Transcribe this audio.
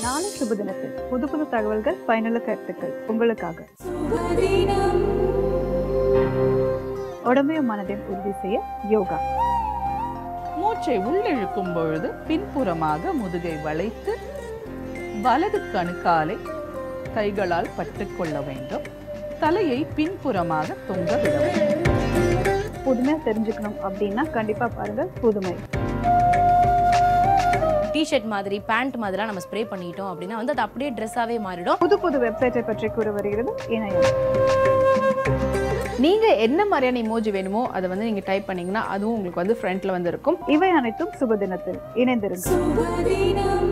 நாளை சுப தினத்தில் புது புது தகவல்கள் பயனுள்ள கருத்துக்கள் உங்களுக்காக உடம்பையும் மனதையும் உறுதி செய்ய யோகா மூச்சை உள்ளிழுக்கும் பொழுது பின்புறமாக முதுகை வளைத்து வலது கணுக்காலை கைகளால் பட்டுக்கொள்ள வேண்டும் தலையை பின்புறமாக தொங்க விட வேண்டும் புதுமையா தெரிஞ்சுக்கணும் அப்படின்னா கண்டிப்பா பாருங்க புதுமை டிஷர்ட் மாதிரி பேண்ட் மாதிரிலாம் நம்ம ஸ்ப்ரே பண்ணிட்டோம் அப்படின்னா வந்து அது அப்படியே ட்ரெஸ்ஸாகவே மாறிடும் புது புது வெப்சைட்டை பற்றி கூற வருகிறது இணையம் நீங்க என்ன மாதிரியான இமோஜி வேணுமோ அதை வந்து நீங்க டைப் பண்ணீங்கன்னா அதுவும் உங்களுக்கு வந்து ஃப்ரண்ட்ல வந்து இருக்கும் இவை அனைத்தும் சுப தினத்தில் இணைந்திருங்கள் சுபதினம்